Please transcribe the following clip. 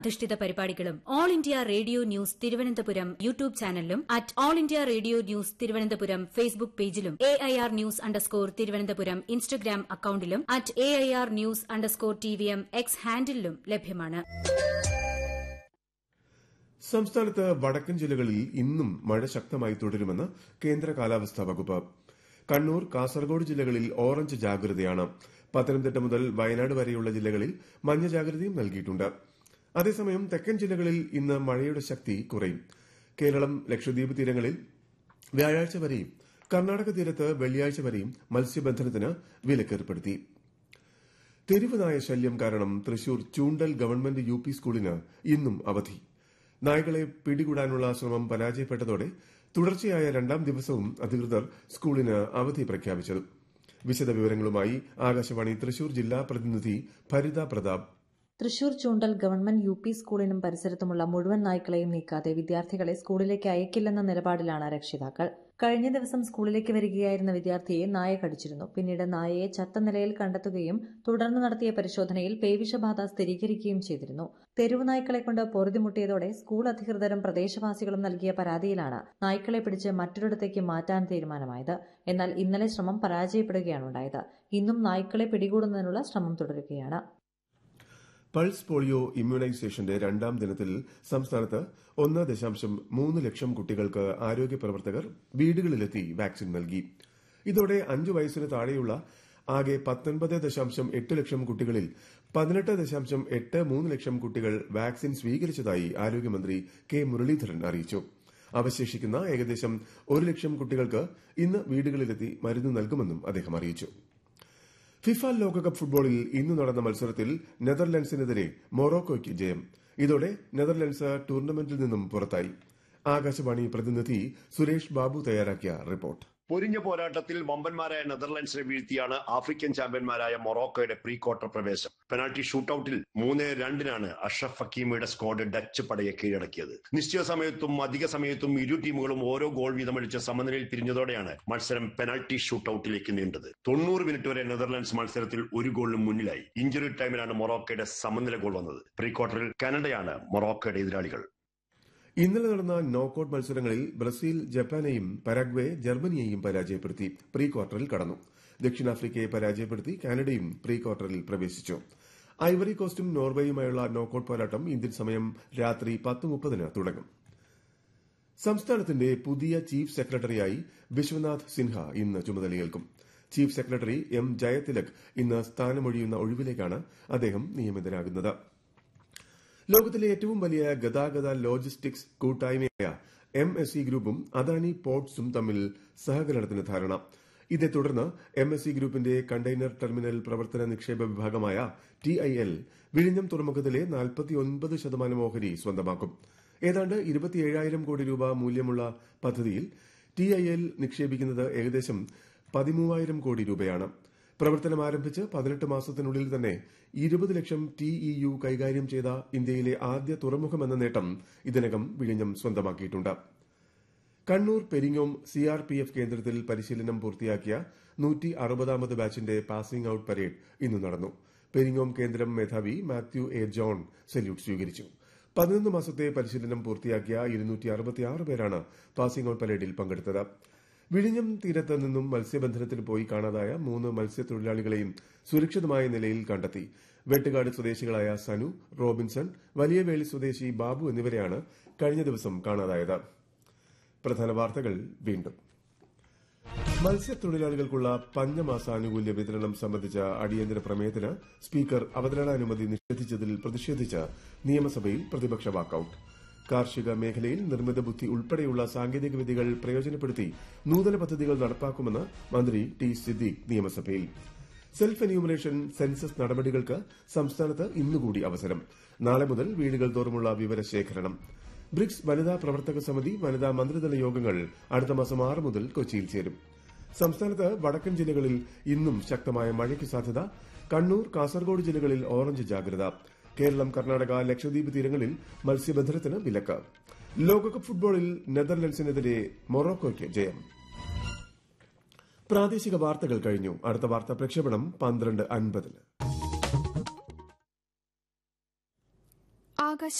അധിഷ്ഠിത പരിപാടികളും all India radio news Thiruvananthapuram YouTube ചാനലിലും at all India radio news Thiruvananthapuram Facebook പേജിലും A I R news underscore Thiruvananthapuram Instagram അക്കൌണ്ടിലും at A I R news underscore T V M X ഹാൻഡിലും ലഭ്യമാണ് സംസ്ഥാനത്ത് വടക്കൻ ജില്ലകളിൽ ഇന്നും മഴ ശക്തമായി തുടരുമെന്ന് കേന്ദ്ര കാലാവസ്ഥാ വകുപ്പ് കണ്ണൂർ കാസർഗോഡ് ജില്ലകളിൽ ഓറഞ്ച് ജാഗ്രതയാണ് പത്തനംതിട്ട മുതൽ വയനാട് വരെയുള്ള ജില്ലകളിൽ മഞ്ഞ ജാഗ്രതയും നൽകിയിട്ടുണ്ട് അതേസമയം തെക്കൻ ജില്ലകളിൽ ഇന്ന് മഴയുടെ ശക്തി കുറയും കേരളം ലക്ഷദ്വീപ് തീരങ്ങളിൽ വ്യാഴാഴ്ച വരെയും കർണാടക തീരത്ത് വെള്ളിയാഴ്ച വരെയും മത്സ്യബന്ധനത്തിന് വിലക്കേർപ്പെടുത്തി തെരുവ് നായ ശല്യം കാരണം Thrissur Choondal government U P സ്കൂളിന് ഇന്നും അവധി നായ്ക്കളെ പിടികൂടാനുള്ള ശ്രമം പരാജയപ്പെട്ടതോടെ തുടർച്ചയായ രണ്ടാം ദിവസവും അധികൃതർ സ്കൂളിന് അവധി പ്രഖ്യാപിച്ചത് വിശദവിവരങ്ങളുമായി ആകാശവാണി തൃശൂർ ജില്ലാ പ്രതിനിധി Bharitha Prathap Thrissur Choondal government U P സ്കൂളിനും പരിസരത്തുമുള്ള മുഴുവൻ നായ്ക്കളെയും നീക്കാതെ വിദ്യാർത്ഥികളെ സ്കൂളിലേക്ക് അയക്കില്ലെന്ന നിലപാടിലാണ് രക്ഷിതാക്കൾ കഴിഞ്ഞ ദിവസം സ്കൂളിലേക്ക് വരികയായിരുന്ന വിദ്യാർത്ഥിയെ നായ കടിച്ചിരുന്നു പിന്നീട് നായയെ ചത്ത നിലയിൽ കണ്ടെത്തുകയും തുടർന്ന് നടത്തിയ പരിശോധനയിൽ പേവിഷബാധ സ്ഥിരീകരിക്കുകയും ചെയ്തിരുന്നു തെരുവു നായ്ക്കളെ കൊണ്ട് പൊറുതിമുട്ടിയതോടെ സ്കൂൾ അധികൃതരും പ്രദേശവാസികളും നൽകിയ പരാതിയിലാണ് നായ്ക്കളെ പിടിച്ച് മറ്റൊരിടത്തേക്ക് മാറ്റാൻ തീരുമാനമായത് എന്നാൽ ഇന്നലെ ശ്രമം പരാജയപ്പെടുകയാണ് ഉണ്ടായത് ഇന്നും നായ്ക്കളെ പിടികൂടുന്നതിനുള്ള ശ്രമം തുടരുകയാണ് പൾസ് പോളിയോ ഇമ്മ്യൂണൈസേഷന്റെ രണ്ടാം ദിനത്തിൽ സംസ്ഥാനത്ത് ഒന്ന് ദശാംശം മൂന്ന് ലക്ഷം കുട്ടികൾക്ക് ആരോഗ്യ പ്രവർത്തകർ വീടുകളിലെത്തി വാക്സിൻ നൽകി ഇതോടെ അഞ്ചു വയസ്സിന് താഴെയുള്ള ആകെ പത്തൊൻപത് ദശാംശം എട്ട് ലക്ഷം കുട്ടികളിൽ പതിനെട്ട് ദശാംശം എട്ട് മൂന്ന് ലക്ഷം കുട്ടികൾ വാക്സിൻ സ്വീകരിച്ചതായി ആരോഗ്യമന്ത്രി കെ മുരളീധരൻ അറിയിച്ചു അവശേഷിക്കുന്ന ഏകദേശം ഒരു ലക്ഷം കുട്ടികൾക്ക് ഇന്ന് വീടുകളിലെത്തി മരുന്ന് നൽകുമെന്നും അദ്ദേഹം അറിയിച്ചു ഫിഫ ലോകകപ്പ് ഫുട്ബോളിൽ ഇന്ന് നടന്ന മത്സരത്തിൽ നെതർലൻഡ്സിനെതിരെ മൊറോക്കോയ്ക്ക് ജയം ഇതോടെ നെതർലൻഡ്സ് ടൂർണമെന്റിൽ നിന്നും പുറത്തായി ആകാശവാണി പ്രതിനിധി സുരേഷ് ബാബു തയ്യാറാക്കിയ റിപ്പോർട്ട് പൊരിഞ്ഞ പോരാട്ടത്തിൽ വമ്പന്മാരായ നെതർലൻഡ്സിനെ വീഴ്ത്തിയാണ് ആഫ്രിക്കൻ ചാമ്പ്യന്മാരായ മൊറോക്കോയുടെ പ്രീ ക്വാർട്ടർ പ്രവേശം പെനാൽറ്റി ഷൂട്ടൌട്ടിൽ മൂന്ന് രണ്ടിനാണ് അഷ്റഫ് ഹക്കീമയുടെ സ്ക്വാഡ് ഡച്ച് പടയെ കീഴടക്കിയത് നിശ്ചയ സമയത്തും അധിക സമയത്തും ഇരു ടീമുകളും ഓരോ ഗോൾ വീതമടിച്ച് സമനിലയിൽ പിരിഞ്ഞതോടെയാണ് മത്സരം പെനാൽറ്റി ഷൂട്ടൌട്ടിലേക്ക് നീണ്ടത് തൊണ്ണൂറ് മിനിറ്റ് വരെ നെതർലൻഡ്സ് മത്സരത്തിൽ ഒരു ഗോളിനും മുന്നിലായി ഇഞ്ചുറി ടൈമിലാണ് മൊറോക്കോയുടെ സമനില ഗോൾ വന്നത് പ്രീ ക്വാർട്ടറിൽ കാനഡയാണ് മൊറോക്കോയുടെ എതിരാളികൾ ഇന്നലെ നടന്ന നോക്കൌട്ട് മത്സരങ്ങളിൽ ബ്രസീൽ ജപ്പാനെയും പരാഗ്വെ ജർമ്മനിയെയും പരാജയപ്പെടുത്തി പ്രീ ക്വാർട്ടറിൽ കടന്നു ദക്ഷിണാഫ്രിക്കയെ പരാജയപ്പെടുത്തി കാനഡയും പ്രീ ക്വാർട്ടറിൽ പ്രവേശിച്ചു ഐവറി കോസ്റ്റും നോർവേയുമായുള്ള നോക്കൌട്ട് പോരാട്ടം ഇന്ത്യൻ സമയം രാത്രി പത്ത് മുപ്പതിന് തുടങ്ങും സംസ്ഥാനത്തിന്റെ പുതിയ ചീഫ് സെക്രട്ടറിയായി വിശ്വനാഥ് സിൻഹ ഇന്ന് ചുമതലയേൽക്കും ചീഫ് സെക്രട്ടറി എം ജയതിലക് ഇന്ന് സ്ഥാനമൊഴിയുന്ന ഒഴിവിലേക്കാണ് അദ്ദേഹം നിയമിതനാകുന്നത് ലോകത്തിലെ ഏറ്റവും വലിയ ഗതാഗത ലോജിസ്റ്റിക്സ് കൂട്ടായ്മയായ എം എസ് സി ഗ്രൂപ്പും അദാനി പോർട്സും തമ്മിൽ സഹകരണത്തിന് ധാരണ ഇതേ തുടർന്ന് എം എസ് സി ഗ്രൂപ്പിന്റെ കണ്ടെയ്നർ ടെർമിനൽ പ്രവർത്തന നിക്ഷേപ വിഭാഗമായ ടി ഐ എൽ വിഴിഞ്ഞം തുറമുഖത്തിലെ നാൽപ്പത്തിയൊൻപത് ശതമാനം ഓഹരി സ്വന്തമാക്കും ഏതാണ്ട് ഇരുപത്തിയേഴായിരം കോടി രൂപ മൂല്യമുള്ള പദ്ധതിയിൽ ടി ഐ എൽ നിക്ഷേപിക്കുന്നത് ഏകദേശം പതിമൂവായിരം കോടി രൂപയാണ് പ്രവർത്തനം ആരംഭിച്ച് പതിനെട്ട് മാസത്തിനുള്ളിൽ തന്നെ ഇരുപത് ലക്ഷം ടി ഇ യു കൈകാര്യം ചെയ്ത ഇന്ത്യയിലെ ആദ്യ തുറമുഖമെന്ന നേട്ടം ഇതിനകം വിഴിഞ്ഞം സ്വന്തമാക്കിയിട്ടുണ്ട് കണ്ണൂർ പെരിങ്ങോം സിആർപിഎഫ് കേന്ദ്രത്തിൽ പരിശീലനം പൂർത്തിയാക്കിയ നൂറ്റി അറുപതാമത് ബാച്ചിന്റെ പാസിംഗ് ഔട്ട് പരേഡ് ഇന്ന് നടന്നു പെരിങ്ങോം കേന്ദ്രം മേധാവി മാത്യു എ ജോൺ സല്യൂട്ട് സ്വീകരിച്ചു പതിനൊന്ന് മാസത്തെ പരിശീലനം പൂർത്തിയാക്കിയ ഇരുന്നൂറ്റി അറുപത്തിയാറ് പേരാണ് പാസിംഗ് ഔട്ട് പരേഡിൽ പങ്കെടുത്തത് വിഴിഞ്ഞം തീരത്ത് നിന്നും മത്സ്യബന്ധനത്തിന് പോയി കാണാതായ മൂന്ന് മത്സ്യത്തൊഴിലാളികളെയും സുരക്ഷിതമായ നിലയിൽ കണ്ടെത്തി വെട്ടുകാട് സ്വദേശികളായ സനു റോബിൻസൺ വലിയവേളി സ്വദേശി ബാബു എന്നിവരെയാണ് കഴിഞ്ഞ ദിവസം കാണാതായത് പ്രധാന വാർത്തകൾ വീണ്ടും മത്സ്യത്തൊഴിലാളികൾക്കുള്ള പഞ്ഞമാസാനുകൂല്യ വിതരണം സംബന്ധിച്ച അടിയന്തര പ്രമേയത്തിന് സ്പീക്കർ അവതരണാനുമതി നിഷേധിച്ചതിൽ പ്രതിഷേധിച്ച് നിയമസഭയിൽ പ്രതിപക്ഷ വാക്കൌട്ട് കാർഷിക മേഖലയിൽ നിർമ്മിത ബുദ്ധി ഉൾപ്പെടെയുള്ള സാങ്കേതിക വിദ്യകൾ പ്രയോജനപ്പെടുത്തി നൂതന പദ്ധതികൾ നടപ്പാക്കുമെന്ന് മന്ത്രി ടി സിദ്ദീഖ് നിയമസഭയിൽ സെൽഫ് എന്യൂമറേഷൻ സെൻസസ് നടപടികൾക്ക് സംസ്ഥാനത്ത് ഇന്നുകൂടി അവസരം നാളെ മുതൽ വീടുകൾ തോറുമുള്ള വിവരശേഖരണം ബ്രിക്സ് വനിതാ പ്രവർത്തക സമിതി വനിതാ മന്ത്രിതല യോഗങ്ങൾ അടുത്ത മാസം ആറ് മുതൽ കൊച്ചിയിൽ ചേരും സംസ്ഥാനത്ത് വടക്കൻ ജില്ലകളിൽ ഇന്നും ശക്തമായ മഴയ്ക്ക് സാധ്യത കണ്ണൂർ കാസർഗോഡ് ജില്ലകളിൽ ഓറഞ്ച് ജാഗ്രത കേരളം കർണാടക ലക്ഷദ്വീപ് തീരങ്ങളിൽ മത്സ്യബന്ധനത്തിന് വിലക്ക് ലോകകപ്പ് ഫുട്ബോളിൽ നെതർലൻഡ്സിനെതിരെ മൊറോക്കോയ്ക്ക് ജയം പ്രാദേശിക വാർത്തകൾ കഴിഞ്ഞു അടുത്ത വാർത്താ പ്രക്ഷേപണം പന്ത്രണ്ട് അൻപതിന് ആകാശ